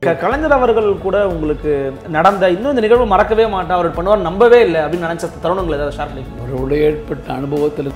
க- கலைஞர் அவர்கள் கூட உங்களுக்கு நடந்த இன்னும் இந்த நிகழ்வு மறக்கவே மாட்டேன் அவர் பண்ணுவார் நம்பவே இல்லை அப்படின்னு நினைச்ச தருணங்கள் ஏதாவது ஷேர் பண்ணிக்கணும் அவரோட ஏற்பட்ட அனுபவத்தில்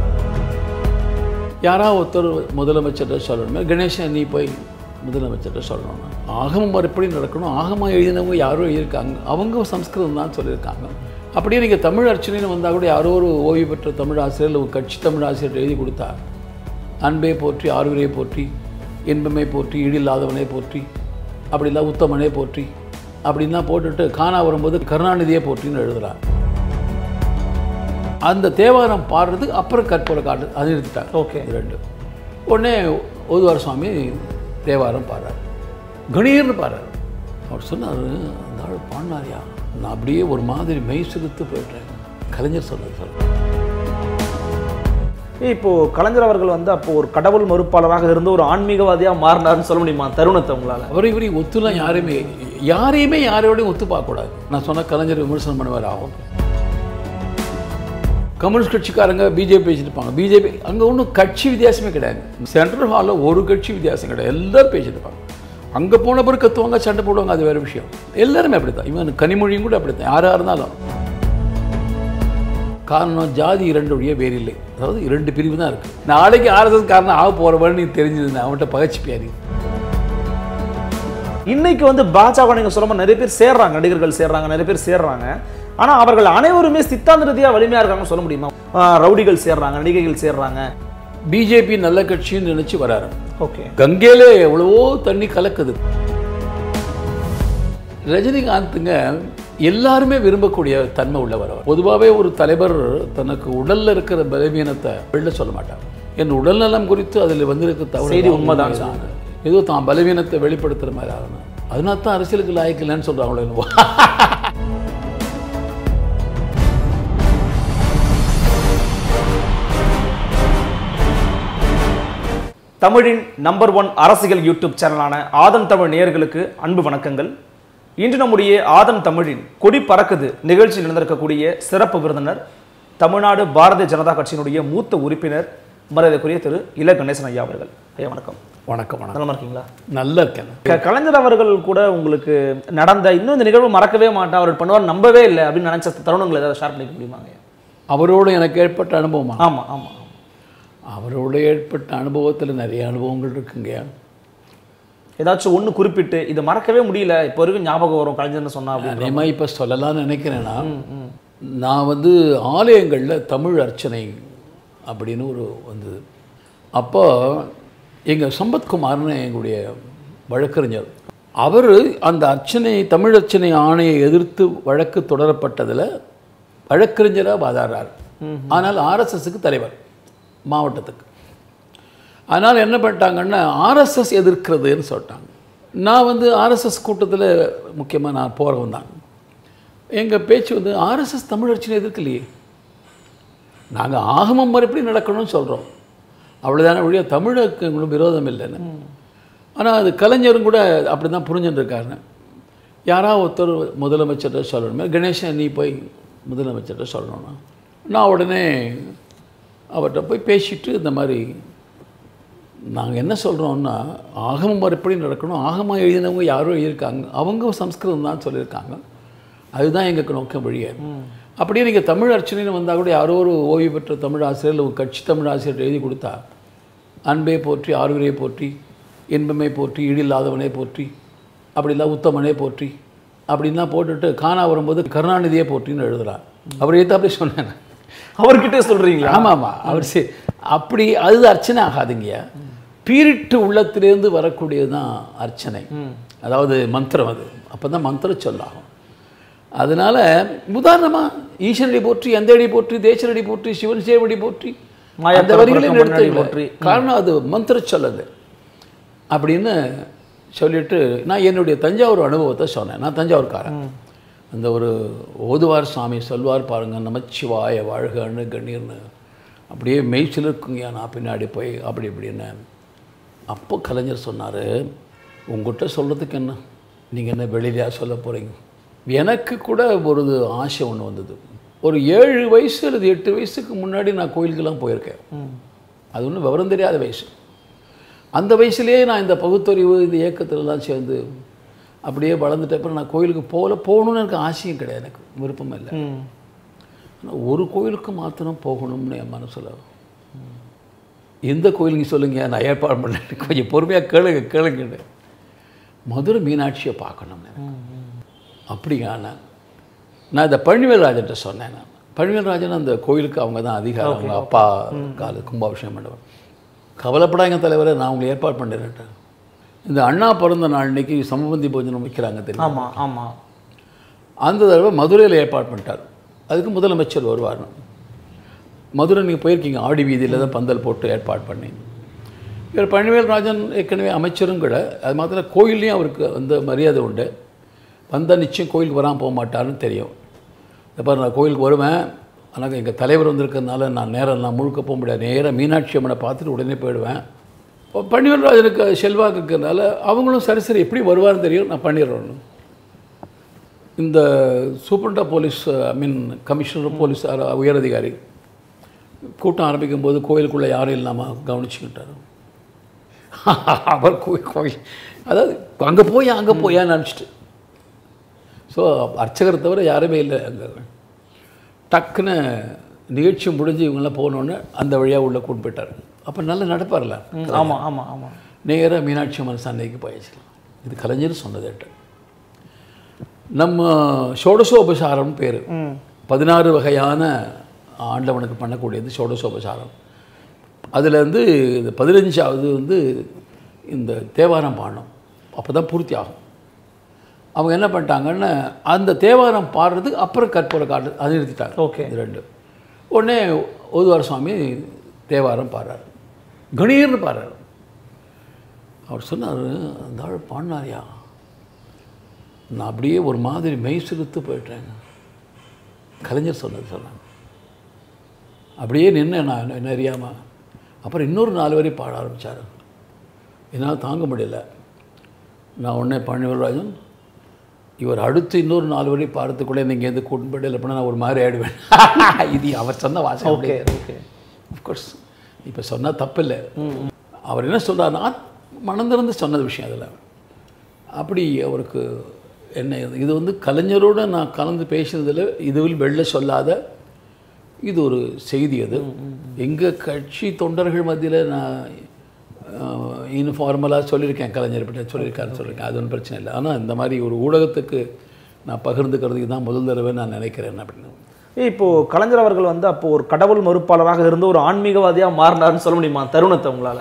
யாராவது ஒருத்தர் முதலமைச்சர்கிட்ட சொல்லணும் கணேசன் நீ போய் முதலமைச்சர்கிட்ட சொல்லணும் ஆகமம் எப்படி நடக்கணும் ஆகமம் எழுதினவங்க யாரோ எழுதியிருக்காங்க அவங்க சம்ஸ்கிருதம் தான் சொல்லியிருக்காங்க அப்படியே நீங்கள் தமிழ் அர்ச்சனைன்னு வந்தால் கூட யாரோ ஒரு ஓய்வு பெற்ற தமிழ் ஆசிரியர் இல்லை ஒரு கட்சி தமிழ் ஆசிரியர் எழுதி கொடுத்தா அன்பே போற்றி ஆறுவரே போற்றி இன்பமே போற்றி ஈடில்லாதவனே போற்றி அப்படி இல்லை உத்தமனே போற்றி அப்படின்லாம் போட்டுட்டு காணா வரும்போது கருணாநிதியே போற்றின்னு எழுதுறார் அந்த தேவாரம் பாடுறது அப்புறம் கற்பூர காட்டு அது நிறுத்திட்டாங்க ஓகே இது ரெண்டு உடனே ஓதுவார் சுவாமி தேவாரம் பாடுறார் கணீர்னு பாடுறார் அவர் சொன்னார் அந்த ஆள் பாடினாரியா நான் அப்படியே ஒரு மாதிரி மெய் சிலுத்து போயிட்டேன் கலைஞர் சொன்னது சொல்ல இப்போ கலைஞர் அவர்கள் வந்து அப்போ ஒரு கடவுள் மறுப்பாளராக இருந்து ஒரு ஆன்மீகவாதியா மாறினார்னு சொல்ல முடியுமா தருணத்தை உங்களால அவர் இவரை ஒத்துலாம் யாரையுமே யாரையுமே யாரோடையும் ஒத்து பார்க்கக்கூடாது நான் சொன்ன கலைஞர் விமர்சனம் பண்ணுவார் ஆகும் கம்யூனிஸ்ட் கட்சிக்காரங்க பிஜேபி பேசிட்டுருப்பாங்க பிஜேபி அங்கே ஒன்றும் கட்சி வித்தியாசமே கிடையாது சென்ட்ரல் ஹாலில் ஒரு கட்சி வித்தியாசம் கிடையாது எல்லாரும் பேசிட்டுருப்பாங்க அங்கே போன பிறகு கத்துவாங்க சண்டை போடுவாங்க அது வேறு விஷயம் எல்லாருமே அப்படி தான் இவன் கனிமொழியும் கூட அப்படி தான் யாராக இருந்தாலும் காரணம் ஜாதி இரண்டுடைய வேறில்லை அதாவது இரண்டு பிரிவு தான் இருக்குது நாளைக்கு ஆர்எஸ்எஸ் காரணம் ஆக போகிறவன்னு நீ தெரிஞ்சது அவன்கிட்ட பகச்சிப்பியா நீ இன்னைக்கு வந்து பாஜக நீங்க சொல்ல மாதிரி நிறைய பேர் சேர்றாங்க நடிகர்கள் சேர்றாங்க நிறைய பேர் சேர்றாங்க ஆனா அவர்கள் அனைவருமே சித்தாந்த ரீதியா வலிமையா இருக்காங்கன்னு சொல்ல முடியுமா ஆஹ் ரவுடிகள் சேர்றாங்க நடிகைகள் சேர்றாங்க பிஜேபி நல்ல கட்சின்னு நினைச்சு வராரு ஓகே கங்கையிலே எவ்வளவோ தண்ணி கலக்குது ரஜினிகாந்துங்க எல்லாருமே விரும்பக்கூடிய தன்மை உள்ளவர் அவர் பொதுவாகவே ஒரு தலைவர் தனக்கு உடல்ல இருக்கிற பலவீனத்தை வெளில சொல்ல மாட்டார் என் உடல்நலம் குறித்து அதில் வந்திருக்க தவறு செய்தி உண்மைதான் உண்மைதான். ஏதோ தான் பலவீனத்தை வெளிப்படுத்துற மாதிரி ஆகணும் அதனால தான் அரசியலுக்கு லாய்க்கலன்னு சொல்றாங்களோ என்னவோ தமிழின் நம்பர் ஒன் அரசியல் யூடியூப் சேனலான ஆதன் தமிழ் நேயர்களுக்கு அன்பு வணக்கங்கள் இன்று நம்முடைய ஆதன் தமிழின் கொடி பறக்குது நிகழ்ச்சியில் நடந்திருக்கக்கூடிய சிறப்பு விருந்தினர் தமிழ்நாடு பாரதிய ஜனதா கட்சியினுடைய மூத்த உறுப்பினர் மரியாதைக்குரிய திரு இல கணேசன் ஐயா அவர்கள் ஐயா வணக்கம் வணக்கம் வணக்கம் நலமா இருக்கீங்களா நல்லா இருக்கேன் க- கலைஞர் அவர்கள் கூட உங்களுக்கு நடந்த இன்னும் இந்த நிகழ்வு மறக்கவே மாட்டேன் அவர் பண்ணுவார் நம்பவே இல்லை அப்படின்னு நினைச்ச தருணங்கள் ஏதாவது ஷேர் பண்ணிக்க முடியுமாங்க அவரோடு எனக்கு ஏற்பட்ட அனுபவமா ஆமா ஆமா அவரோட ஏற்பட்ட அனுபவத்தில் நிறைய அனுபவங்கள் இருக்குங்க ஏதாச்சும் ஒண்ணு குறிப்பிட்டு இதை மறக்கவே முடியல இப்போ வரைக்கும் ஞாபகம் வரும் கலைஞர்னு சொன்னா அப்படின்னு அதேமாதிரி இப்போ சொல்லலாம்னு நினைக்கிறேன்னா நான் வந்து ஆலயங்களில் தமிழ் அர்ச்சனை அப்படின்னு ஒரு வந்தது அப்போ எங்கள் சம்பத்குமார்னு எங்களுடைய வழக்கறிஞர் அவர் அந்த அர்ச்சனை தமிழ் அர்ச்சனை ஆணையை எதிர்த்து வழக்கு தொடரப்பட்டதில் வழக்கறிஞராக வாதாடுறார் ஆனால் ஆர்எஸ்எஸ்க்கு தலைவர் மாவட்டத்துக்கு அதனால் என்ன பண்ணிட்டாங்கன்னா ஆர்எஸ்எஸ் எதிர்க்கிறதுன்னு சொல்லிட்டாங்க நான் வந்து ஆர்எஸ்எஸ் கூட்டத்தில் முக்கியமாக நான் போகிறவன் தான் எங்கள் பேச்சு வந்து ஆர்எஸ்எஸ் தமிழ் அர்ச்சனை எதிர்க்கலையே நாங்கள் ஆகமம் மறுபடி நடக்கணும்னு சொல்கிறோம் அவ்வளோதானே ஒழிய தமிழுக்கு எங்களுக்கு விரோதம் இல்லைன்னு ஆனால் அது கலைஞரும் கூட அப்படி தான் புரிஞ்சுட்டு இருக்காருன்னு யாராவது ஒருத்தர் முதலமைச்சர்கிட்ட சொல்லணும் கணேசன் நீ போய் முதலமைச்சர்கிட்ட சொல்லணும்னா நான் உடனே அவர்கிட்ட போய் பேசிட்டு இந்த மாதிரி நாங்கள் என்ன சொல்கிறோம்னா ஆகமம் எப்படி நடக்கணும் ஆகமம் எழுதினவங்க யாரோ எழுதியிருக்காங்க அவங்க சம்ஸ்கிருதம் தான் சொல்லியிருக்காங்க அதுதான் எங்களுக்கு நோக்கம் வழியே அப்படியே நீங்கள் தமிழ் அர்ச்சனைன்னு வந்தால் கூட யாரோ ஒரு ஓய்வு பெற்ற தமிழ் ஆசிரியர் இல்லை ஒரு கட்சி தமிழ் ஆசிரியர் எழுதி கொடுத்தா அன்பே போற்றி ஆறுவரே போற்றி இன்பமே போற்றி ஈடில்லாதவனே போற்றி அப்படி இல்லை உத்தமனே போற்றி அப்படின்லாம் போட்டுட்டு காணா வரும்போது கருணாநிதியே போற்றின்னு எழுதுறார் அவர் ஏற்றாப்படி சொன்னேன் அவர்கிட்ட சொல்றீங்களா ஆமாம் ஆமாம் அவர் சரி அப்படி அது அர்ச்சனை ஆகாதுங்க பீரிட்டு உள்ளத்திலேருந்து வரக்கூடியது தான் அர்ச்சனை அதாவது மந்திரம் அது அப்போ தான் மந்திர சொல்லாகும் அதனால உதாரணமாக ஈஸ்வரடி போற்றி எந்தடி போற்றி தேசரடி போற்றி சிவன் சேவடி போற்றி மாயா அந்த வரிகளை பிறப்புறக்கம் முன்னாடி எடுத்து போற்றி. காரணம் அது மந்திர சொல்லது அப்படின்னு சொல்லிட்டு நான் என்னுடைய தஞ்சாவூர் அனுபவத்தை சொன்னேன் நான் தஞ்சாவூர்காரன் அந்த ஒரு ஓதுவார் சாமி சொல்வார் பாருங்க நமச்சிவாய வாழ்கன்னு கண்ணீர்னு அப்படியே மெய்ச்சில் இருக்குங்க நான் பின்னாடி போய் அப்படி இப்படின்னு அப்போ கலைஞர் சொன்னார் உங்ககிட்ட சொல்கிறதுக்கு என்ன நீங்கள் என்ன வெளியிலையா சொல்ல போகிறீங்க எனக்கு கூட ஒரு ஆசை ஒன்று வந்தது ஒரு ஏழு வயசு அல்லது எட்டு வயசுக்கு முன்னாடி நான் கோயிலுக்கெல்லாம் போயிருக்கேன் அது ஒன்றும் விவரம் தெரியாத வயசு அந்த வயசுலேயே நான் இந்த பகுத்தறிவு இந்த இயக்கத்திலலாம் சேர்ந்து அப்படியே வளர்ந்துட்ட அப்புறம் நான் கோயிலுக்கு போகல போகணும்னு எனக்கு ஆசையும் கிடையாது எனக்கு விருப்பம் இல்லை ம் ஆனா ஒரு கோயிலுக்கு மாத்திரம் போகணும்னு என் மனசில் எந்த கோயிலுங்க சொல்லுங்க நான் ஏற்பாடு பண்ணேன் கொஞ்சம் பொறுமையாக கேளுங்க கேளுங்கன்னு மதுரை மீனாட்சியை பார்க்கணும் எனக்கு அப்படிங்க நான் நான் இந்த பழனிவேல்ராஜன்ட்ட சொன்னேன் நான் பழனிவேல்ராஜன் அந்த கோயிலுக்கு அவங்க தான் அதிகாரம் அவங்க அப்பா கால கும்பாபிஷேகம் பண்ணவர் கவலைப்படாங்க தலைவரை நான் உங்களை ஏற்பாடு பண்ணிடுறேன் இந்த அண்ணா பிறந்த நாள் இன்னைக்கு சமபந்தி போஜனம் வைக்கிறாங்க தெரியும் ஆமா ஆமா அந்த தடவை மதுரையில் ஏற்பாடு பண்ணிட்டார் அதுக்கு முதலமைச்சர் வருவார் மதுரை நீங்கள் போயிருக்கீங்க ஆடி வீதியில் தான் பந்தல் போட்டு ஏற்பாடு பண்ணி இவர் பழனிவேல் ராஜன் ஏற்கனவே அமைச்சரும் கூட அது மாத்திரம் கோயில்லையும் அவருக்கு அந்த மரியாதை உண்டு வந்தால் நிச்சயம் கோயிலுக்கு வராமல் போக மாட்டாருன்னு தெரியும் இப்போ நான் கோயிலுக்கு வருவேன் ஆனால் எங்கள் தலைவர் வந்திருக்கிறதுனால நான் நேரம் நான் முழுக்க போக முடியாது நேராக மீனாட்சி அம்மனை பார்த்துட்டு உடனே போயிடுவேன் இப்போ பழனிவேல் ராஜனுக்கு செல்வாக்கு இருக்கிறதுனால அவங்களும் சரி சரி எப்படி வருவார்னு தெரியும் நான் பண்ணிடுறேன் இந்த சூப்பரண்டா police I mean commissioner police அர- உயரதிகாரி கூட்டம் ஆரம்பிக்கும் போது கோயிலுக்குள்ளே யாரும் இல்லாமல் கவனிச்சுக்கிட்டாரு அவர் கோயில் கோயில் அதாவது அங்கே போய் அங்கே போய் நினச்சிட்டு ஸோ அர்ச்சகரை தவிர யாருமே இல்லை அங்கே டக்குன்னு நிகழ்ச்சி முடிஞ்சு இவங்கெல்லாம் போனோன்னே அந்த வழியாக உள்ளே கூட்டு போயிட்டார் அப்போ நல்லா நடப்பார்ல ம், ஆமா ஆமா ஆமா நேராக மீனாட்சி அம்மன் சந்தைக்கு போயிடுச்சுலாம் இது கலைஞர் சொன்னதேட்ட நம்ம ஷோடசோபசாரம்னு பேர் ம் பதினாறு வகையான ஆண்டவனுக்கு பண்ணக்கூடியது ஷோடசோபசாரம் அதில் வந்து இந்த பதினஞ்சாவது வந்து இந்த தேவாரம் பாடணும் அப்போ தான் பூர்த்தி ஆகும் அவங்க என்ன பண்ணிட்டாங்கன்னா அந்த தேவாரம் பாடுறதுக்கு அப்புறம் கற்பூர காட்டு அது நிறுத்திட்டாங்க ஓகே இது ரெண்டு உடனே ஓதுவார் சுவாமி தேவாரம் பாடுறாரு கணீர்னு பாடுறாரு அவர் சொன்னார் அந்த ஆள் பாடினாரியா நான் அப்படியே ஒரு மாதிரி மெய் சிலுத்து போயிட்டேங்க கலைஞர் சொன்னது சொன்னாங்க அப்படியே நின்று நான் என்ன அறியாமல் அப்புறம் இன்னொரு நாலு வரை பாட ஆரம்பித்தார் என்னால் தாங்க முடியல நான் உடனே பழனிவராஜன் இவர் அடுத்து இன்னொரு நாலு வரை பாடத்துக்குள்ளே நீங்கள் எந்த கூட்டின்னு போயிட்டு அப்படின்னா நான் ஒரு மாதிரி ஆயிடுவேன் இது அவர் சொன்ன வாசம் ஓகே ஓகே அஃப்கோர்ஸ் இப்போ சொன்னால் தப்பில்லை அவர் என்ன சொல்றாருன்னா மனந்திறந்து சொன்னது விஷயம் அதில் அப்படி அவருக்கு என்ன இது- இது வந்து கலைஞரோடு நான் கலந்து பேசினதில் இதுவில் வெளில சொல்லாத இது ஒரு செய்தி அது எங்கள் கட்சி தொண்டர்கள் மத்தியில் நான் இன்ஃபார்மலாக சொல்லியிருக்கேன் கலைஞர் பற்றி சொல்லியிருக்காருன்னு சொல்லியிருக்கேன் அது ஒன்றும் பிரச்சனை இல்லை ஆனால் இந்த மாதிரி ஒரு ஊடகத்துக்கு நான் பகிர்ந்துக்கிறதுக்கு தான் முதல் தடவை நான் நினைக்கிறேன் அப்படின்னு ஏய், இப்போ கலைஞர் அவர்கள் வந்து அப்போ ஒரு கடவுள் மறுப்பாளராக இருந்து ஒரு ஆன்மீகவாதியா மாறினாருன்னு சொல்ல முடியுமா தருணத்தை உங்களால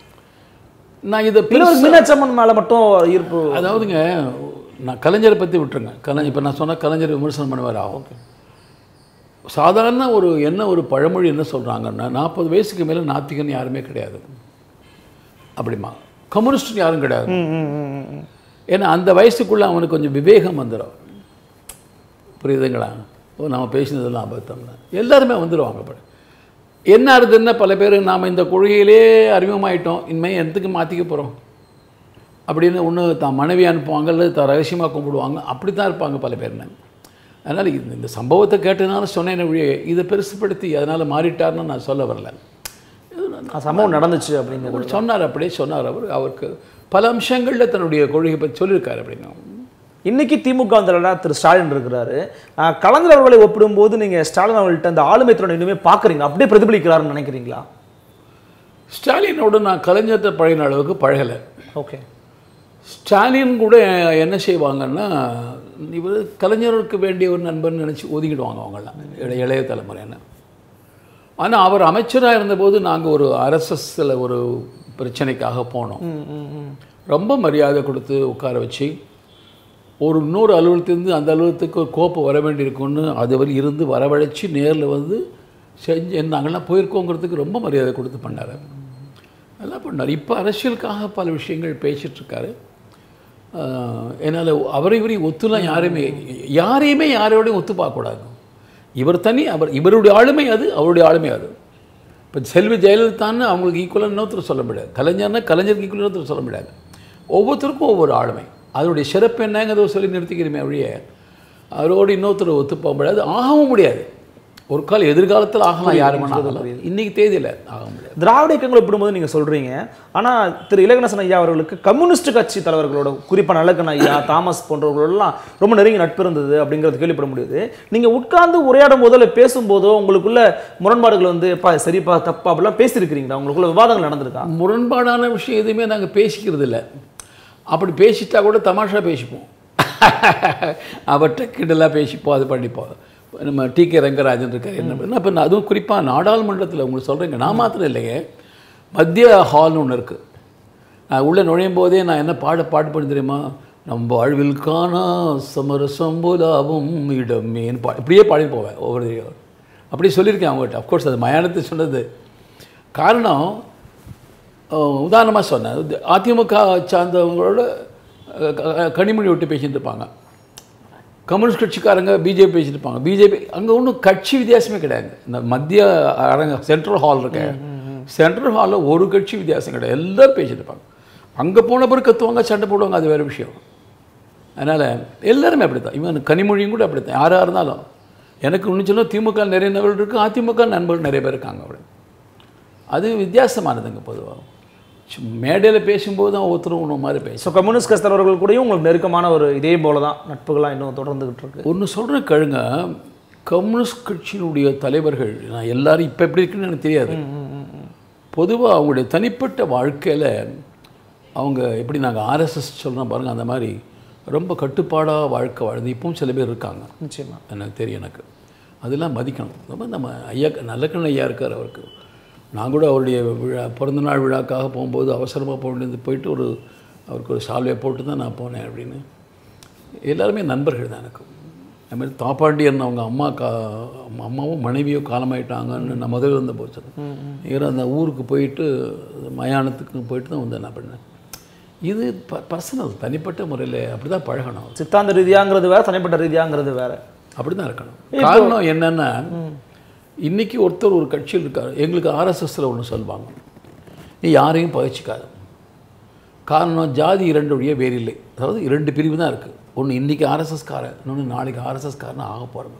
நான் இதை இல்ல ஒரு மீனாட்சம்மன் மேல மட்டும் ஈர்ப்பு அதாவதுங்க நான் கலைஞரை பற்றி விட்டுருங்க கலை இப்போ நான் சொன்ன கலைஞர் விமர்சனம் பண்ணுவார் ஆகும் சாதாரண ஒரு என்ன ஒரு பழமொழி என்ன சொல்கிறாங்கன்னா நாற்பது வயசுக்கு மேலே நாத்திகன் யாருமே கிடையாது அப்படிமா கம்யூனிஸ்ட் யாரும் கிடையாது ம், ம், ம், ம். ஏன்னா அந்த வயசுக்குள்ளே அவனுக்கு கொஞ்சம் விவேகம் வந்துடும் புரியுதுங்களா ஓ நம்ம பேசினதெல்லாம் அபத்தம்னா எல்லாருமே வந்துடுவாங்க அப்படி என்ன ஆகுதுன்னா பல பேர் நாம் இந்த கொள்கையிலே அறிமுகமாயிட்டோம் இனிமேல் எதுக்கு மாற்றிக்க போகிறோம் அப்படின்னு ஒன்று தான் மனைவி அனுப்புவாங்க அல்லது தான் ரகசியமாக கும்பிடுவாங்க அப்படி தான் இருப்பாங்க பல பேர்னு அதனால் இந்த இந்த சம்பவத்தை கேட்டதுனால சொன்னேன் ஒழிய இதை பெருசுப்படுத்தி அதனால் மாறிட்டார்னு நான் சொல்ல வரல ஆ, சம்பவம் நடந்துச்சு அப்படிங்கிறது அவர் சொன்னார் அப்படியே சொன்னார் அவர் அவருக்கு பல அம்சங்களில் தன்னுடைய கொள்கையை பற்றி சொல்லியிருக்காரு அப்படின்னா இன்னைக்கு திமுக தலைவராக திரு ஸ்டாலின் இருக்கிறாரு ஆ, கலைஞர் அவர்களை ஒப்பிடும்போது நீங்க ஸ்டாலின் அவர்கள்ட்ட அந்த ஆளுமை திறன் இன்னுமே பாக்குறீங்க அப்படியே பிரதிபலிக்கிறாருன்னு நினைக்கிறீங்களா ஸ்டாலினோட நான் கலைஞர்கிட்ட பழகின அளவுக்கு பழகலை ஓகே ஸ்டாலின் கூட என்ன செய்வாங்கன்னா இவர் கலைஞருக்கு வேண்டிய ஒரு நண்பன் நினச்சி ஒதுக்கிடுவாங்க அவங்களாம் இளைய இளைய தலைமுறைன்னு ஆனால் அவர் அமைச்சராக இருந்தபோது நாங்கள் ஒரு அரசில் ஒரு பிரச்சனைக்காக போனோம் ம், ம், ம். ரொம்ப மரியாதை கொடுத்து உட்கார வச்சு ஒரு இன்னொரு அலுவலகத்திலேருந்து அந்த அலுவலகத்துக்கு ஒரு கோப்பு வர வேண்டியிருக்குன்னு அது வரை இருந்து வரவழைச்சு நேரில் வந்து செஞ்சு நாங்கள்லாம் போயிருக்கோங்கிறதுக்கு ரொம்ப மரியாதை கொடுத்து பண்ணார் அதெல்லாம் பண்ணார் இப்போ அரசியலுக்காக பல விஷயங்கள் பேசிட்டு இருக்காரு என்னால் அவரை இவரையும் ஒத்துலாம் யாரையுமே யாரையுமே யாரோடையும் ஒத்து பார்க்கக்கூடாது இவர் தனி அவர் இவருடைய ஆளுமை அது அவருடைய ஆளுமை அது இப்போ செல்வி ஜெயலலிதான்னு அவங்களுக்கு ஈக்குவலாக இன்னொருத்தர் சொல்ல முடியாது கலைஞர்னா கலைஞருக்கு ஈக்குவலாக இன்னொருத்தர் சொல்ல முடியாது ஒவ்வொருத்தருக்கும் ஒவ்வொரு ஆளுமை அதனுடைய சிறப்பு என்னங்கிறத சொல்லி நிறுத்திக்கிறோமே ஒழிய அவரோடு இன்னொருத்தர் ஒத்து போக முடியாது ஆகவும் முடியாது ஒரு கால் எதிர்காலத்தில் ஆகலாம் யாரு வேணாலும் இன்னைக்கு தேதியில் ஆக முடியாது திராவிட இயக்கங்களை ஒப்பிடும்போது நீங்க சொல்றீங்க ஆனா திரு இலகணேசன் ஐயா அவர்களுக்கு கம்யூனிஸ்ட் கட்சி தலைவர்களோட குறிப்பா நல்லக்கண் ஐயா தாமஸ் போன்றவர்களெல்லாம் ரொம்ப நெருங்கி நட்பு இருந்தது அப்படிங்கிறது கேள்விப்பட முடியுது நீங்க உட்கார்ந்து உரையாடும் போதோ இல்லை பேசும்போதோ உங்களுக்குள்ள முரண்பாடுகள் வந்து பா சரிப்பா தப்பா அப்படிலாம் பேசியிருக்கிறீங்களா உங்களுக்குள்ள விவாதங்கள் நடந்திருக்கா முரண்பாடான விஷயம் எதுவுமே நாங்கள் பேசிக்கிறது இல்லை அப்படி பேசிட்டா கூட தமாஷா பேசிப்போம் அவர்கிட்ட கிண்டலாக பேசிப்போம் அது பண்ணிப்போம் நம்ம டி கே ரங்கராஜன் இருக்கார் என்ன பண்ண இப்போ நான் அதுவும் குறிப்பாக நாடாளுமன்றத்தில் உங்களுக்கு சொல்கிறேங்க நான் மாத்திரம் இல்லைங்க மத்திய ஹால்னு ஒன்று இருக்குது நான் உள்ளே நுழையும் போதே நான் என்ன பாட பாட்டு பண்ணி தெரியுமா நம் வாழ்வில் காணா சமரசம் போலாவும் இடமேன்னு பா இப்படியே பாடி போவேன் ஒவ்வொரு தடவையும். அப்படியே சொல்லியிருக்கேன் அவங்ககிட்ட அஃப்கோர்ஸ் அது மயானத்தை சொன்னது காரணம் உதாரணமாக சொன்னேன் இது அதிமுக சார்ந்தவங்களோட அஹ், க- க- கனிமொழி விட்டு பேசிட்டு இருப்பாங்க கம்யூனிஸ்ட் கட்சிக்காரங்க பிஜேபி பேசிட்டு இருப்பாங்க பிஜேபி அங்கே ஒன்றும் கட்சி வித்தியாசமே கிடையாது இந்த மத்திய அரங்க சென்ட்ரல் ஹால் இருக்க சென்ட்ரல் ஹாலில் ஒரு கட்சி வித்தியாசம் கிடையாது எல்லாரும் பேசிட்டு இருப்பாங்க அங்கே போன பிறகு கத்துவாங்க சண்டை போடுவாங்க அது வேறு விஷயம் அதனால் எல்லாருமே அப்படி தான் இவன் கனிமொழியும் கூட அப்படி தான் யாராக இருந்தாலும் எனக்கு ஒன்று சொல்ல திமுக நிறைய நபர்கள் இருக்குது அதிமுக நண்பர்கள் நிறைய பேர் இருக்காங்க அப்படி அது வித்தியாசமானதுங்க பொதுவாக மேடையில் பேசும்போது தான் ஒருத்தரும் ஒன்று மாதிரி பேசும் ஸோ கம்யூனிஸ்ட் கட்சி தலைவர்கள் கூடயும் உங்களுக்கு நெருக்கமான ஒரு இதே போல தான் நட்புகள்லாம் இன்னும் தொடர்ந்துகிட்டு இருக்கு ஒன்று சொல்கிறேன் கழுங்க கம்யூனிஸ்ட் கட்சியினுடைய தலைவர்கள் நான் எல்லாரும் இப்போ எப்படி இருக்குன்னு எனக்கு தெரியாது பொதுவாக அவங்களுடைய தனிப்பட்ட வாழ்க்கையில் அவங்க எப்படி நாங்கள் ஆர்எஸ்எஸ் சொல்கிறோம் பாருங்கள் அந்த மாதிரி ரொம்ப கட்டுப்பாடாக வாழ்க்கை வாழ்ந்து இப்பவும் சில பேர் இருக்காங்க நிச்சயமா எனக்கு தெரியும் எனக்கு அதெல்லாம் மதிக்கணும் ரொம்ப நம்ம ஐயா நல்லக்கண்ண ஐயா இருக்கார் அவருக்கு நான் கூட அவருடைய விழா பிறந்தநாள் விழாக்காக போகும்போது அவசரமாக போக வேண்டியது போயிட்டு ஒரு அவருக்கு ஒரு சால்வையை போட்டு தான் நான் போனேன் அப்படின்னு எல்லாருமே நண்பர்கள் தான் எனக்கு அதுமாதிரி தாப்பாண்டியன் அவங்க அம்மா கா அம்மா- அம்மாவும் மனைவியோ காலமாயிட்டாங்கன்னு நான் முதல்ல இருந்த போச்சு நேரம் அந்த ஊருக்கு போயிட்டு மயானத்துக்கு போயிட்டு தான் வந்து என்ன பண்ணேன் இது ப பர்சனல் தனிப்பட்ட முறையில் அப்படி தான் பழகணும் சித்தாந்த ரீதியாங்கிறது வேற தனிப்பட்ட ரீதியாங்கிறது வேற அப்படி தான் இருக்கணும் காரணம் என்னன்னா இன்னைக்கு ஒருத்தர் ஒரு கட்சியில் இருக்கார் எங்களுக்கு ஆர்எஸ்எஸ்ல ஒன்று சொல்லுவாங்க நீ யாரையும் பகிச்சிக்காது காரணம் ஜாதி இரண்டு வழியே வேறு இல்லை அதாவது இரண்டு பிரிவு தான் இருக்குது ஒன்று இன்னைக்கு ஆர்எஸ்எஸ்காரன் இன்னொன்று நாளைக்கு ஆர்எஸ்எஸ்காரன் ஆக போகிறவன்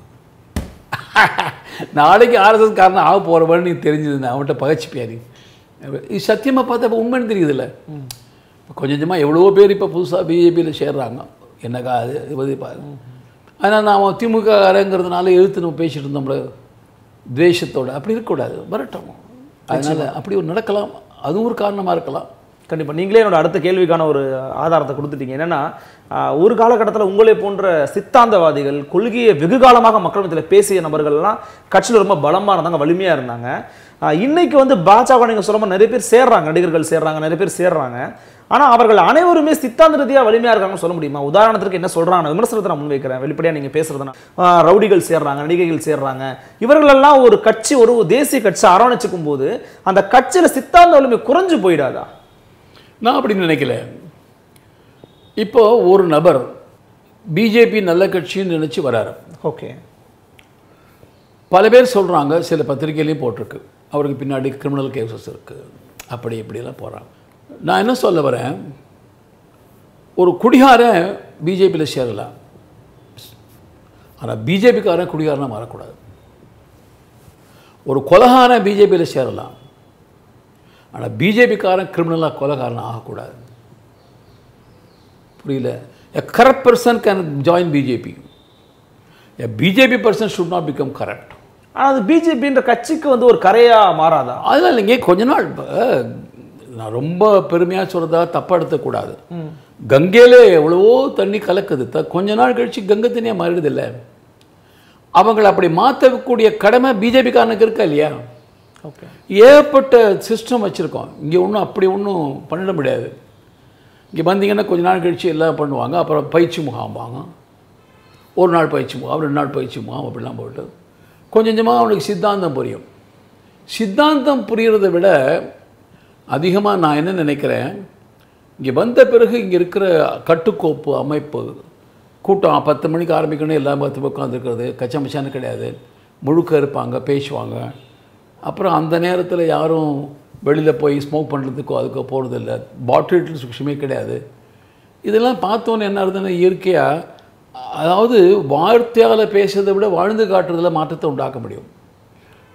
நாளைக்கு ஆர்எஸ்எஸ் காரன் ஆக போகிறவன்னு நீ தெரிஞ்சது அவன்கிட்ட பகச்சிப்பியா நீ இது சத்தியமாக பார்த்தா இப்போ உண்மைன்னு தெரியுதுல்ல இப்போ கொஞ்சம் கொஞ்சமாக எவ்வளவோ பேர் இப்போ புதுசாக பிஜேபியில் சேர்றாங்க என்னக்கா அது இது பாரு ஆனால் நாம் திமுக காரங்கிறதுனால எழுத்து நம்ம பேசிட்டு இருந்தோம்ல துவேஷத்தோட அப்படி இருக்கக்கூடாது வரட்டும் அதனால் அப்படி ஒரு நடக்கலாம் அதுவும் ஒரு காரணமாக இருக்கலாம் கண்டிப்பா நீங்களே என்னோட அடுத்த கேள்விக்கான ஒரு ஆதாரத்தை கொடுத்துட்டீங்க என்னன்னா ஆஹ், ஒரு காலகட்டத்தில் உங்களை போன்ற சித்தாந்தவாதிகள் கொள்கையை வெகு காலமாக மக்கள் மத்தியில் பேசிய நபர்கள்லாம் கட்சியில் ரொம்ப பலமா இருந்தாங்க வலிமையா இருந்தாங்க ஆஹ், இன்னைக்கு வந்து பாஜக நீங்க சொல்ல மாதிரி நிறைய பேர் சேர்றாங்க நடிகர்கள் சேர்றாங்க நிறைய பேர் சேர்றாங்க ஆனா அவர்கள் அனைவருமே சித்தாந்த ரீதியா வலிமையா இருக்காங்கன்னு சொல்ல முடியுமா உதாரணத்துக்கு என்ன சொல்றாங்க விமர்சனத்தை நான் முன்வைக்கிறேன் வெளிப்படையா நீங்க பேசுறதுனா ஆஹ், ரவுடிகள் சேர்றாங்க நடிகைகள் சேர்றாங்க இவர்களெல்லாம் ஒரு கட்சி ஒரு தேசிய கட்சி அரவணைச்சுக்கும் போது அந்த கட்சியில சித்தாந்த வலிமை குறைஞ்சு போயிடாதா நான் அப்படி நினைக்கல இப்போ ஒரு நபர் பிஜேபி நல்ல கட்சின்னு நினச்சி வராரு ஓகே பல பேர் சொல்கிறாங்க சில பத்திரிகையிலையும் போட்டிருக்கு அவருக்கு பின்னாடி கிரிமினல் கேசஸ் இருக்குது அப்படி இப்படியெல்லாம் போகிறாங்க நான் என்ன சொல்ல வரேன் ஒரு குடிகாரன் பிஜேபியில் சேரலாம் ஆனால் பிஜேபிக்காரன் குடிகாரனாக மாறக்கூடாது ஒரு கொலகாரன் பிஜேபியில் சேரலாம் ஆனால் பிஜேபிக்காரன் கிரிமினலாக கொலகாரன் ஆகக்கூடாது புரியல a corrupt person can join BJP a BJP person should not become corrupt ஆனா அது பிஜேபின்ற கட்சிக்கு வந்து ஒரு கரையா மாறாதா அதெல்லாம் இல்லைங்க கொஞ்ச நாள் இப்போ நான் ரொம்ப பெருமையாக சொல்கிறதா தப்பாக எடுத்துக்கூடாது கங்கையில எவ்வளவோ தண்ணி கலக்குது த கொஞ்ச நாள் கழிச்சு கங்கை தண்ணியாக மாறிடுது இல்லை அவங்கள அப்படி மாற்றக்கூடிய கடமை பிஜேபிக்காரனுக்கு இருக்கா இல்லையா ஓகே ஏகப்பட்ட சிஸ்டம் வச்சுருக்கோம் இங்கே ஒன்றும் அப்படி ஒன்றும் பண்ணிட முடியாது இங்கே வந்தீங்கன்னா கொஞ்ச நாள் கழிச்சு எல்லாம் பண்ணுவாங்க அப்புறம் பயிற்சி முகாம்பாங்க ஒரு நாள் பயிற்சி முகாம் ரெண்டு நாள் பயிற்சி முகாம் அப்படிலாம் போட்டு கொஞ்சம் கொஞ்சமாக அவனுக்கு சித்தாந்தம் புரியும் சித்தாந்தம் புரியறதை விட அதிகமாக நான் என்ன நினைக்கிறேன் இங்கே வந்த பிறகு இங்கே இருக்கிற கட்டுக்கோப்பு அமைப்பு கூட்டம் பத்து மணிக்கு ஆரம்பிக்கணும் எல்லாம் பத்து பக்கம் உட்காந்துருக்கிறது கச்சமச்சான்னு கிடையாது முழுக்க இருப்பாங்க பேசுவாங்க அப்புறம் அந்த நேரத்தில் யாரும் வெளியில் போய் ஸ்மோக் பண்ணுறதுக்கோ அதுக்கோ போகிறதில்ல பாட்டில்ஸ் விஷயமே கிடையாது இதெல்லாம் பார்த்தோன்னே என்ன ஆகுதுன்னா இயற்கையாக அதாவது வார்த்தையால் பேசுறதை விட வாழ்ந்து காட்டுறதுல மாற்றத்தை உண்டாக்க முடியும்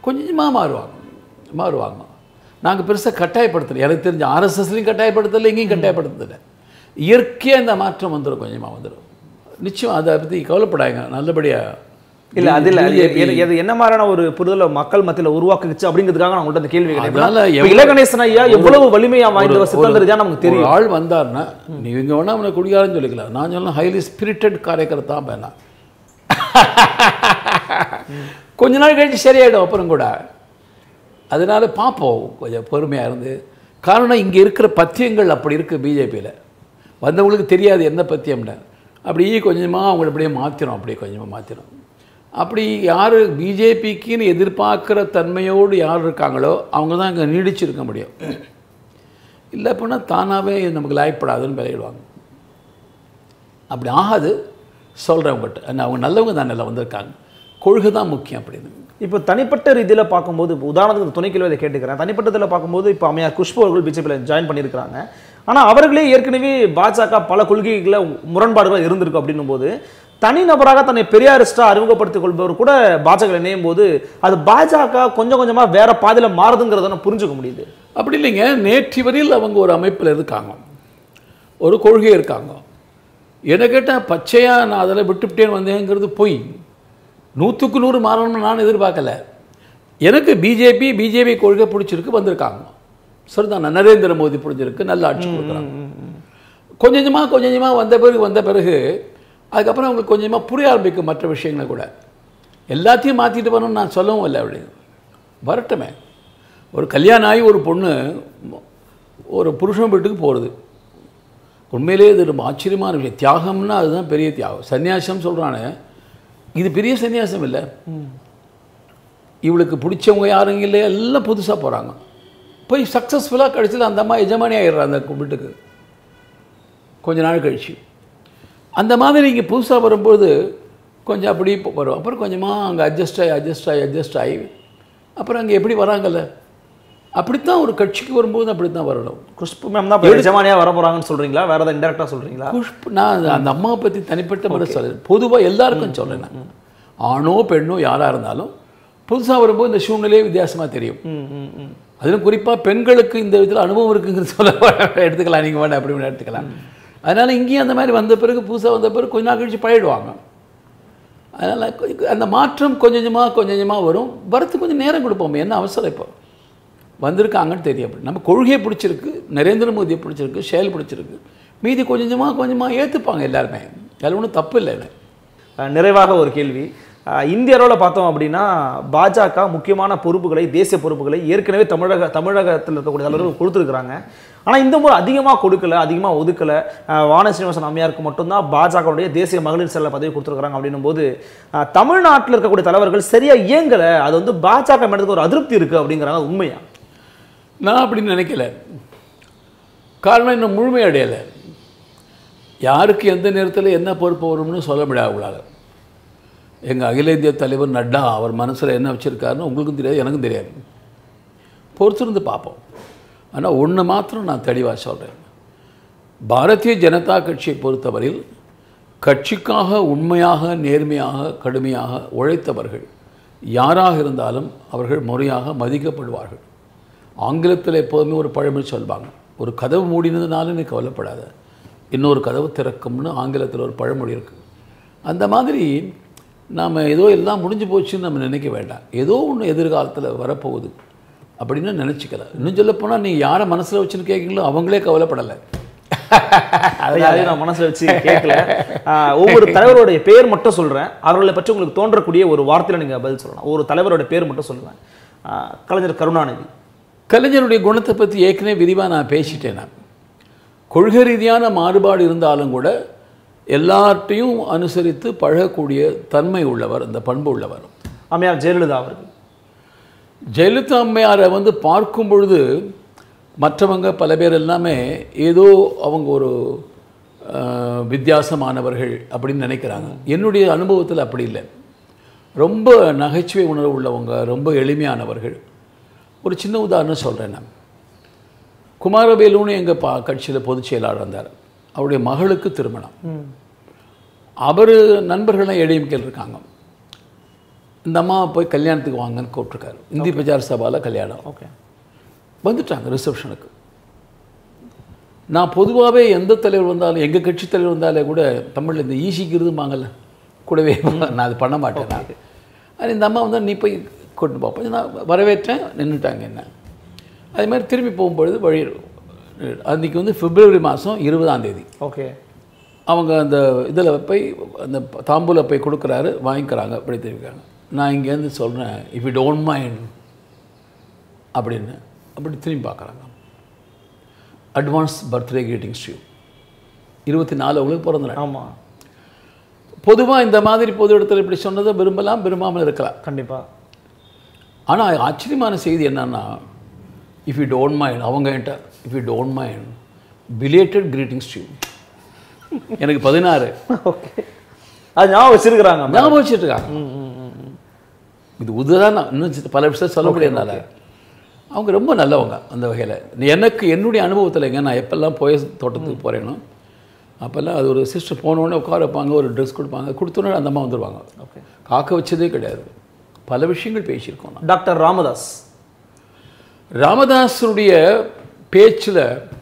கொஞ்சமாக மாறுவாங்க மாறுவாங்க நாங்கள் பெருசாக கட்டாயப்படுத்தலை எனக்கு தெரிஞ்ச ஆர்எஸ்எஸ்லையும் கட்டாயப்படுத்தலை எங்கேயும் கட்டாயப்படுத்தலை இயற்கையாக இந்த மாற்றம் வந்துடும் கொஞ்சமாக வந்துடும் நிச்சயம் அதை பற்றி கவலைப்படாங்க நல்லபடியாக இல்ல அது இல்ல அது எது- எது என்ன மாதிரியான ஒரு புரிதலை மக்கள் மத்தியில உருவாக்குச்சு அப்படிங்கிறதுக்காக நான் உங்கள்ட்ட அந்த கேள்வி அதனால கேட்டேன் எவ்வளவு- இலகணேசன் ஐயா எவ்வளவு வலிமையா வாய்ந்தவர் சித்தந்த ரீதியா நமக்கு தெரியும் ஒரு ஆள் வந்தார்னா நீங்க வேணா அவனை குடிகாரன்னு சொல்லிக்கலாம் நான் சொல்லலாம் ஹைலி ஸ்பிரிட்டட் காரியக்கர்த்தா வேணாம் கொஞ்ச நாள் கழிச்சு சரியாயிடும் அப்புறம் கூட அதனால பார்ப்போம் கொஞ்சம் பொறுமையாக இருந்து காரணம் இங்கே இருக்கிற பத்தியங்கள் அப்படி இருக்குது பிஜேபியில் வந்தவங்களுக்கு தெரியாது என்ன பத்தியம்னு அப்படியே கொஞ்சமாக அவங்கள அப்படியே மாற்றிடும் அப்படியே கொஞ்சமாக மாற்றிடும் அப்படி யார் பிஜேபிக்குன்னு எதிர்பார்க்குற தன்மையோடு யார் இருக்காங்களோ அவங்க தான் இங்கே நீடிச்சிருக்க முடியும் இல்லை அப்படின்னா தானாகவே நமக்கு லாய்ப்படாதுன்னு விளையிடுவாங்க அப்படி ஆகாது சொல்கிறேன் உங்கள்கிட்ட அவங்க நல்லவங்க தான் நல்லா வந்திருக்காங்க கொள்கை தான் முக்கியம் அப்படின்னு இப்போ தனிப்பட்ட ரீதியில பார்க்கும்போது இப்போ உதாரணத்துக்கு துணை கேள்வி அதை கேட்டுக்கிறேன் தனிப்பட்ட இதில் பார்க்கும்போது இப்போ அம்மையார் குஷ்பு அவர்கள் பிஜேபியில் ஜாயின் பண்ணியிருக்கிறாங்க ஆனா அவர்களே ஏற்கனவே பாஜக பல கொள்கைகளை முரண்பாடுகள் இருந்திருக்கு அப்படின்னும் போது தனிநபராக தன்னை பெரியாரிஸ்டா அறிமுகப்படுத்திக் கொள்பவர் கூட பாஜக இணையும் போது அது பாஜக கொஞ்சம் கொஞ்சமா வேற பாதையில மாறுதுங்கிறத நான் புரிஞ்சுக்க முடியுது அப்படி இல்லைங்க நேற்று வரையில் அவங்க ஒரு அமைப்பில் இருக்காங்க ஒரு கொள்கை இருக்காங்க என்ன கேட்டால் பச்சையாக நான் அதில் விட்டுவிட்டேன்னு வந்தேங்கிறது பொய் நூற்றுக்கு நூறு மாறணும்னு நான் எதிர்பார்க்கல எனக்கு பிஜேபி பிஜேபி கொள்கை பிடிச்சிருக்கு வந்திருக்காங்க சரிதான் நரேந்திர மோடி பிடிச்சிருக்கு நல்ல ஆட்சி கொடுக்குறாங்க கொஞ்சம் கொஞ்சமாக கொஞ்சம் கொஞ்சமாக வந்த பிறகு வந்த பிறகு அதுக்கப்புறம் அவங்களுக்கு கொஞ்சமாக புரிய ஆரம்பிக்கும் மற்ற விஷயங்களை கூட எல்லாத்தையும் மாற்றிட்டு வரணும்னு நான் சொல்லவும் இல்லை அப்படி வரட்டுமே ஒரு கல்யாணம் ஆகி ஒரு பொண்ணு ஒரு புருஷன் வீட்டுக்கு போகிறது உண்மையிலே இது ரொம்ப ஆச்சரியமான விஷயம் தியாகம்னா அதுதான் பெரிய தியாகம் சன்னியாசம் சொல்கிறானே இது பெரிய சன்னியாசம் இல்லை இவளுக்கு பிடிச்சவங்க யாரும் இல்லை எல்லாம் புதுசாக போகிறாங்க போய் சக்ஸஸ்ஃபுல்லாக கடைசியில் அந்த அம்மா எஜமானி ஆயிடுறா அந்த வீட்டுக்கு கொஞ்ச நாள் கழிச்சு அந்த மாதிரி இங்கே புதுசாக வரும்போது கொஞ்சம் அப்படி வரும் அப்புறம் கொஞ்சமாக அங்கே அட்ஜஸ்ட் ஆகி அட்ஜஸ்ட் ஆகி அட்ஜஸ்ட் ஆகி அப்புறம் அங்கே எப்படி வராங்கல்ல அப்படித்தான் ஒரு கட்சிக்கு வரும்போது அப்படி தான் வரணும் குஷ்பு மேம் தான் இப்போ எஜமானியா வர போறாங்கன்னு சொல்றீங்களா வேற ஏதாவது இன்டெரக்டா சொல்றீங்களா புஷ்ப் நான் அந்த- அந்த அம்மாவை பற்றி தனிப்பட்ட முறை சொல்கிறேன் பொதுவாக எல்லாருக்கும் சொல்கிறேன் நான் ஆணோ பெண்ணோ யாராக இருந்தாலும் புதுசாக வரும்போது இந்த சூழ்நிலையே வித்தியாசமாக தெரியும் ம், ம், ம். அதிலும் குறிப்பாக பெண்களுக்கு இந்த விதத்தில் அனுபவம் இருக்குங்கிறது சொல்ல எடுத்துக்கலாம் நீங்கள் வேண்டாம் அப்படி வேணா எடுத்துக்கலாம் அதனால் இங்கேயும் அந்த மாதிரி வந்த பிறகு புதுசாக வந்த பிறகு கொஞ்ச நாள் கழிச்சு பழகிடுவாங்க அதனால் அந்த மாற்றம் கொஞ்சம் கொஞ்சமாக கொஞ்சம் கொஞ்சமாக வரும் வரத்துக்கு கொஞ்சம் நேரம் கொடுப்போம் என்ன அவசரம் இப்போ வந்திருக்காங்கன்னு தெரியும் அப்படி நம்ம கொள்கையை பிடிச்சிருக்கு நரேந்திர மோடியை பிடிச்சிருக்கு செயல் பிடிச்சிருக்கு மீதி கொஞ்சம் கொஞ்சமாக கொஞ்சமாக ஏற்றுப்பாங்க எல்லாருமே அதில் ஒன்றும் தப்பு இல்லை எனக்கு அஹ் நிறைவாக ஒரு கேள்வி அஹ் இந்திய அளவில் பார்த்தோம் அப்படின்னா பாஜக முக்கியமான பொறுப்புகளை தேசிய பொறுப்புகளை ஏற்கனவே தமிழக தமிழகத்தில் இருக்கக்கூடிய தலைவர்கள் கொடுத்துருக்குறாங்க ஆனால் இந்த முறை அதிகமாக கொடுக்கல அதிகமாக ஒதுக்கல அஹ் வான சீனிவாசன் அம்மையாருக்கு மட்டும்தான் பாஜகவுடைய தேசிய மகளிர் செல்ல பதவி கொடுத்துருக்காங்க அப்படின்னும் போது அஹ் தமிழ்நாட்டில் இருக்கக்கூடிய தலைவர்கள் சரியா இயங்கலை அது வந்து பாஜக மேடத்துக்கு ஒரு அதிருப்தி இருக்கு அப்படிங்கிறாங்க அது உண்மையா நான் அப்படி நினைக்கல காரணம் இன்னும் முழுமை அடையலை யாருக்கு எந்த நேரத்தில் என்ன பொறுப்பு வரும்னு சொல்ல முடியாது அவங்களால எங்கள் அகில இந்திய தலைவர் நட்டா அவர் மனசில் என்ன வச்சுருக்காருன்னு உங்களுக்கும் தெரியாது எனக்கும் தெரியாது பொறுத்திருந்து பார்ப்போம் ஆனால் ஒன்று மாத்திரம் நான் தெளிவாக சொல்கிறேன் பாரதிய ஜனதா கட்சியை பொறுத்தவரையில் கட்சிக்காக உண்மையாக நேர்மையாக கடுமையாக உழைத்தவர்கள் யாராக இருந்தாலும் அவர்கள் முறையாக மதிக்கப்படுவார்கள் ஆங்கிலத்தில் எப்போதுமே ஒரு பழமொழி சொல்வாங்க ஒரு கதவு மூடினதுனால நீ கவலைப்படாத இன்னொரு கதவு திறக்கும்னு ஆங்கிலத்தில் ஒரு பழமொழி இருக்குது அந்த மாதிரி நாம் ஏதோ எல்லாம் முடிஞ்சு போச்சுன்னு நம்ம நினைக்க வேண்டாம் ஏதோ ஒன்று எதிர்காலத்தில் வரப்போகுது அப்படின்னு நினச்சிக்கலாம் இன்னும் சொல்லப்போனால் நீ யாரை மனசில் வச்சுன்னு கேட்குறீங்களோ அவங்களே கவலைப்படலை அதையும் நான் மனசுல வச்சு கேட்கல ஆஹ் ஒவ்வொரு தலைவருடைய பேர் மட்டும் சொல்றேன் அவர்களை பற்றி உங்களுக்கு தோன்றக்கூடிய ஒரு வார்த்தையில நீங்க பதில் சொல்லலாம் ஒரு தலைவரோட பேர் மட்டும் சொல்லுவேன் ஆஹ் கலைஞர் கருணாநிதி கலைஞருடைய குணத்தை பற்றி ஏற்கனவே விரிவாக நான் பேசிட்டேன் நான் கொள்கை ரீதியான மாறுபாடு இருந்தாலும் கூட எல்லார்ட்டையும் அனுசரித்து பழகக்கூடிய தன்மை உள்ளவர் அந்த பண்பு உள்ளவர் அம்மையார் ஜெயலலிதா அவர்கள் ஜெயலலிதா அம்மையாரை வந்து பார்க்கும் பொழுது மற்றவங்க பல பேர் எல்லாமே ஏதோ அவங்க ஒரு அஹ், வித்தியாசமானவர்கள் அப்படின்னு நினைக்கிறாங்க என்னுடைய அனுபவத்தில் அப்படி இல்லை ரொம்ப நகைச்சுவை உணர்வு உள்ளவங்க ரொம்ப எளிமையானவர்கள் ஒரு சின்ன உதாரணம் சொல்கிறேன் நான் குமாரவேலுன்னு எங்கள் பா கட்சியில் பொதுச் செயலாளர் இருந்தார் அவருடைய மகளுக்கு திருமணம் அவர் நண்பர்கள்லாம் ஏடிஎம்கேல இருக்காங்க இந்த அம்மா போய் கல்யாணத்துக்கு வாங்கன்னு கூப்பிட்ருக்காரு இந்தி பிரச்சார சபாவில் கல்யாணம் ஓகே வந்துட்டாங்க ரிசப்ஷனுக்கு நான் பொதுவாகவே எந்த தலைவர் வந்தாலும் எங்கள் கட்சி தலைவர் வந்தாலே கூட தமிழில் இந்த ஈசிக்கிறதுமாங்கல்ல கூடவே நான் அது பண்ண மாட்டேன் நான் அது இந்த அம்மா வந்து நீ போய் கூட்டு பார்ப்போம் நான் வரவேற்றேன் நின்றுட்டாங்க என்ன அதே மாதிரி திரும்பி போகும்பொழுது வழி அன்றைக்கி வந்து பிப்ரவரி மாதம் இருபதாம் தேதி ஓகே அவங்க அந்த இதில் போய் அந்த தாம்பூல போய் கொடுக்குறாரு வாங்கிக்கிறாங்க அப்படி தெரிவிக்கிறாங்க நான் இங்கேருந்து சொல்கிறேன் இஃப் யூ டோன்ட் மைண்ட் அப்படின்னு அப்படி திரும்பி பார்க்குறாங்க advance birthday greetings to you இருபத்தி நாலு அவங்களுக்கு பிறந்த நாள் ஆமா பொதுவாக இந்த மாதிரி பொது இடத்துல இப்படி சொன்னதை விரும்பலாம் விரும்பாமல் இருக்கலாம் கண்டிப்பா ஆனால் ஆச்சரியமான செய்தி என்னன்னா இஃப் யூ டோன்ட் மைண்ட் அவங்க என்கிட்ட if you don't mind belated greetings to you எனக்கு பதினாறு ஓகே அது ஞாபகம் வச்சிருக்கிறாங்க ஞாபகம் வச்சுட்டு இருக்காங்க இது உதாரணம் இன்னும் சில பல விஷயம் சொல்ல முடியாதுனால அவங்க ரொம்ப நல்லவங்க அந்த வகையில் எனக்கு என்னுடைய அனுபவத்தில்ங்க நான் எப்பெல்லாம் போய் தோட்டத்துக்கு போகிறேனோ அப்போல்லாம் அது ஒரு சிஸ்டர் போனோடனே உட்கார வைப்பாங்க ஒரு ட்ரெஸ் கொடுப்பாங்க கொடுத்தோன்னே அந்த அம்மா வந்துடுவாங்க ஓகே காக்க வச்சதே கிடையாது பல விஷயங்கள் பேசியிருக்கோம் நான் டாக்டர் ராமதாஸ் ராமதாஸருடைய பேச்சில்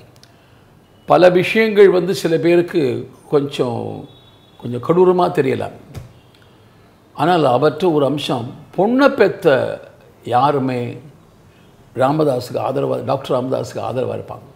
பல விஷயங்கள் வந்து சில பேருக்கு கொஞ்சம் கொஞ்சம் கொடூரமாக தெரியலாம் ஆனால் அவற்ற ஒரு அம்சம் பொண்ணை பெத்த யாருமே ராமதாஸுக்கு ஆதரவாக டாக்டர் ராமதாஸுக்கு ஆதரவாக இருப்பாங்க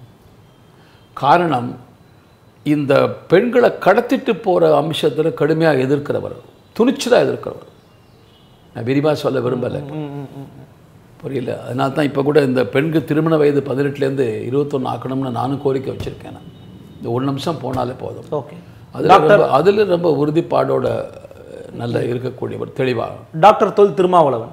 காரணம் இந்த பெண்களை கடத்திட்டு போகிற அம்சத்தில் கடுமையாக எதிர்க்கிறவர் துணிச்சலாக எதிர்க்கிறவர் நான் விரிவாக சொல்ல விரும்பலை புரியல அதனால தான் இப்போ கூட இந்த பெண்கள் திருமண வயது பதினெட்டுலேருந்து இருபத்தொன்று ஆக்கணும்னு நானும் கோரிக்கை வச்சுருக்கேன் நான் இந்த ஒரு நிமிஷம் போனாலே போதும் ஓகே அதில் ரொம்ப அதில் ரொம்ப உறுதிப்பாடோட நல்ல இருக்கக்கூடியவர் தெளிவாக டாக்டர் தொல் திருமாவளவன்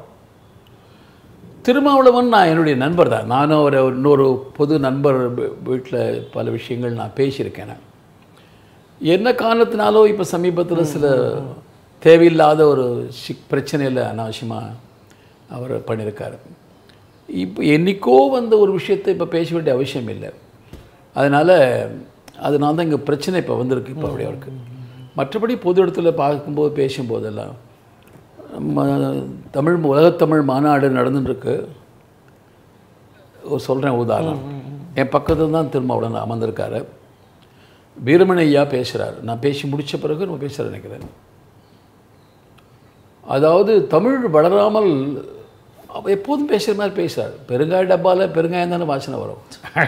திருமாவளவன் நான் என்னுடைய நண்பர் தான் நானும் அவரை இன்னொரு பொது நண்பர் வீட்டில் பல விஷயங்கள் நான் பேசியிருக்கேன் நான். என்ன காரணத்தினாலோ இப்போ சமீபத்தில் சில தேவையில்லாத ஒரு சிக் பிரச்சனையில் அனாவசியமாக அவர் பண்ணியிருக்காரு இப்போ என்னைக்கோ வந்த ஒரு விஷயத்தை இப்போ பேச வேண்டிய அவசியம் இல்லை அதனால் அதனால தான் இங்கே பிரச்சனை இப்போ வந்திருக்கு இப்போ அப்படி அவருக்கு மற்றபடி பொது இடத்துல பார்க்கும்போது பேசும்போதெல்லாம் நம்ம தமிழ் உலகத்தமிழ் மாநாடு நடந்துட்டுருக்கு சொல்கிறேன் உதாரணம் என் பக்கத்தில் தான் திருமாவளவன் அமர்ந்திருக்காரு வீரமணி ஐயா பேசுகிறார் நான் பேசி முடித்த பிறகு நம்ம பேசுகிற நினைக்கிறேன் அதாவது தமிழ் வளராமல் அவ எப்போதும் பேசுகிற மாதிரி பேசுகிறார் பெருங்காய டப்பாவில் பெருங்காயம் தானே வாசனை வரும்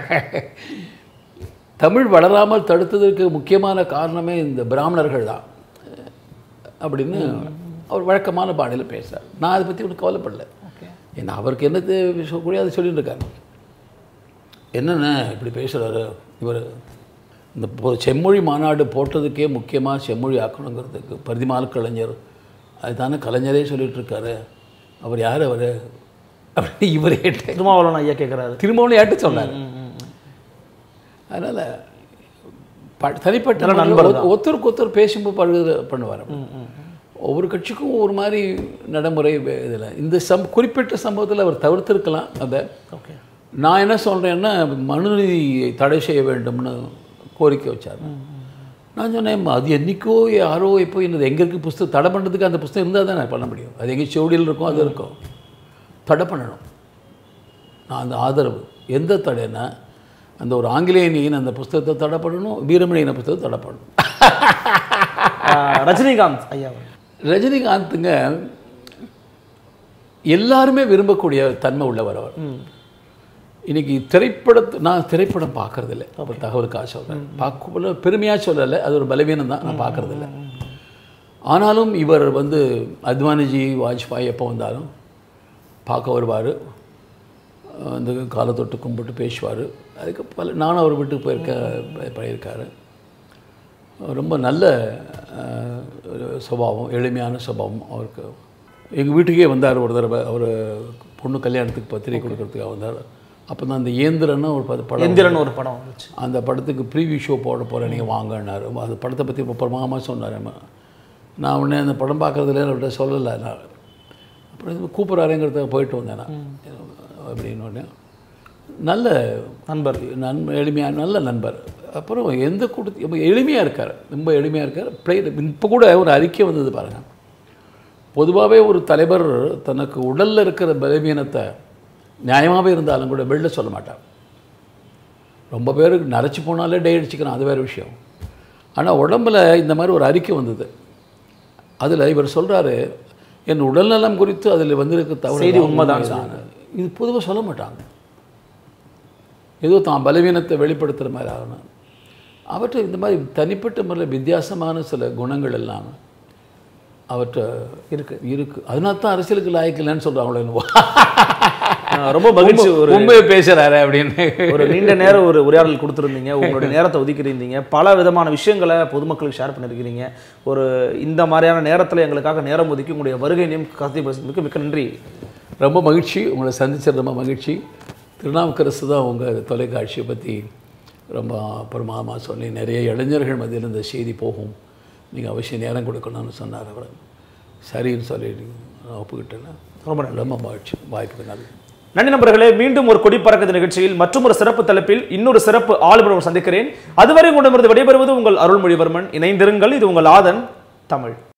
தமிழ் வளராமல் தடுத்ததற்கு முக்கியமான காரணமே இந்த பிராமணர்கள் தான் அப்படின்னு அவர் வழக்கமான பாணியில் பேசுகிறார் நான் அதை பற்றி ஒன்றும் கவலைப்படல ஏன்னா அவருக்கு என்ன தே- சொல்லக்கூடிய அதை சொல்லிட்டு இருக்காரு என்னென்ன இப்படி பேசுகிறாரு இவர் இந்த பொ- செம்மொழி மாநாடு போட்டதுக்கே முக்கியமாக செம்மொழி ஆக்கணுங்கிறதுக்கு பரிதிமால கலைஞர் அதுதானே கலைஞரே சொல்லிட்டு இருக்காரு அவர் யார் அவர் அப்படின்னு இவர் ஏட்ட திருமாவளவன் ஐயா கேட்குறாரு திரும்பவும் ஏட்ட சொன்னார் அதனால் ப தனிப்பட்ட நல்ல முறையில நண்பர் ஒருத்த- ஒருத்தருக்கு ஒருத்தர் பேசும்போது பழகு பண்ணுவார் ஒவ்வொரு கட்சிக்கும் ஒவ்வொரு மாதிரி நடைமுறை இதில் இந்த சம் குறிப்பிட்ட சம்பவத்தில் அவர் தவிர்த்திருக்கலாம் அதை ஓகே நான் என்ன சொல்கிறேன்னா மனுநீதி தடை செய்ய வேண்டும்னு கோரிக்கை வச்சார் நான் சொன்னேன் அது என்றைக்கோ யாரோ இப்போ என்னது எங்கே இருக்குது புஸ்தகம் தடை பண்ணுறதுக்கு அந்த புஸ்தகம் இருந்தால் தான் நான் பண்ண முடியும் அது எங்கே செவடியில் இருக்கும் அது இருக்கும் தடை பண்ணணும் நான் அந்த ஆதரவு எந்த தடைன்னா அந்த ஒரு ஆங்கிலேயனியின் அந்த புஸ்தகத்தை தடை பண்ணணும் வீரமணியின் புஸ்தகத்தை தடை பண்ணணும் ஆஹ் ரஜினிகாந்த் ஐயா ரஜினிகாந்துங்க எல்லாருமே விரும்பக்கூடிய தன்மை உள்ளவர் அவர் இன்னைக்கு திரைப்படத்து நான் திரைப்படம் பார்க்கறதில்ல ஒரு தகவலுக்காக சொல்கிறேன் பார்க்க பெருமையாக சொல்லலை அது ஒரு பலவீனம் தான் நான் பார்க்கறதில்ல ஆனாலும் இவர் வந்து அத்வானிஜி வாஜ்பாய் எப்போ வந்தாலும் பார்க்க வருவார் அந்த காலை தொட்டு கும்பிட்டு பேசுவார் அதுக்கு பல நானும் அவர் வீட்டுக்கு போயிருக்க பண்ணியிருக்காரு ரொம்ப நல்ல அஹ், ஒரு சுபாவம் எளிமையான சுபாவம் அவருக்கு எங்கள் வீட்டுக்கே வந்தார் ஒரு தடவை அவர் பொண்ணு கல்யாணத்துக்கு பத்திரிகை கொடுக்கறதுக்காக வந்தார் அப்போ தான் அந்த இயந்திரன்னு ஒரு பத- படம் எந்திரன் ஒரு படம் வந்துச்சு அந்த படத்துக்கு ப்ரீவியூ ஷோ போட போகிறேன் நீங்கள் வாங்கன்னாரு அந்த படத்தை பற்றி பிரமாமா சொன்னார் நான் உடனே அந்த படம் பார்க்குறதுல அவர்கிட்ட சொல்லலை நான் அப்புறம் இது கூப்பிட்றாருங்கிறதுக்கு போயிட்டு வந்தேன் நான் அப்படின்னு உடனே நல்ல நண்பர் நண்ப எளிமையான நல்ல நண்பர் அப்புறம் எந்த கூட்டத்து ரொம்ப எளிமையாக இருக்கார் ரொம்ப எளிமையாக இருக்கார் ப்ளே இப்போ கூட ஒரு அறிக்கை வந்தது பாருங்கள் பொதுவாகவே ஒரு தலைவர் தனக்கு உடலில் இருக்கிற பலவீனத்தை நியாயமாகவே இருந்தாலும் கூட வெளில சொல்ல மாட்டார் ரொம்ப பேருக்கு நரைச்சி போனாலே டை அடிச்சுக்கிறான் அது வேறு விஷயம் ஆனால் உடம்புல இந்த மாதிரி ஒரு அறிக்கை வந்தது அதில் இவர் சொல்கிறாரு என் உடல்நலம் குறித்து அதில் வந்திருக்க தவறு செய்தி எல்லாம் உண்மைதான் உண்மைதான். இது பொதுவாக சொல்ல மாட்டாங்க ஏதோ தான் பலவீனத்தை வெளிப்படுத்துகிற மாதிரி ஆகணும் அவற்றை இந்த மாதிரி தனிப்பட்ட முறையில் வித்தியாசமான சில குணங்கள் எல்லாம் அவற்றை இருக்கு இருக்கு அதனால தான் அரசியலுக்கு லாய்க்கலன்னு சொல்கிறாங்களோ என்னவோ அஹ் ரொம்ப மகிழ்ச்சி ஒரு உண்மையை பேசுகிறாரு அப்படின்னு ஒரு நீண்ட நேரம் ஒரு உரையாடல் கொடுத்துருந்தீங்க உங்களுடைய நேரத்தை ஒதுக்கியிருந்தீங்க பல விதமான விஷயங்களை பொதுமக்களுக்கு ஷேர் பண்ணியிருக்கிறீங்க ஒரு இந்த மாதிரியான நேரத்தில் எங்களுக்காக நேரம் ஒதுக்கி உங்களுடைய வருகையினையும் கருத்தை பேசுறதுக்கு மிக்க நன்றி ரொம்ப மகிழ்ச்சி உங்களை சந்திச்சது ரொம்ப மகிழ்ச்சி திருநாவுக்கரசு தான் உங்கள் தொலைக்காட்சியை பற்றி ரொம்ப பிரமாதமாக சொல்லி நிறைய இளைஞர்கள் மத்தியில் இந்த செய்தி போகும் நீங்கள் அவசியம் நேரம் கொடுக்கணும்னு சொன்னார் அவர் சரின்னு சொல்லி நான் ஒப்புக்கிட்டேன் ரொம்ப நன்றி ரொம்ப மகிழ்ச்சி வாய்ப்புக்கு நல்லது நன்றி நண்பர்களே மீண்டும் ஒரு கொடி பறக்குது நிகழ்ச்சியில் மற்றும் ஒரு சிறப்பு தலைப்பில் இன்னொரு சிறப்பு ஆளுநர் சந்திக்கிறேன் அதுவரை உங்களிடமிருந்து விடைபெறுவது உங்கள் அருள்மொழிவர்மன் இணைந்திருங்கள் இது உங்கள் ஆதன் தமிழ்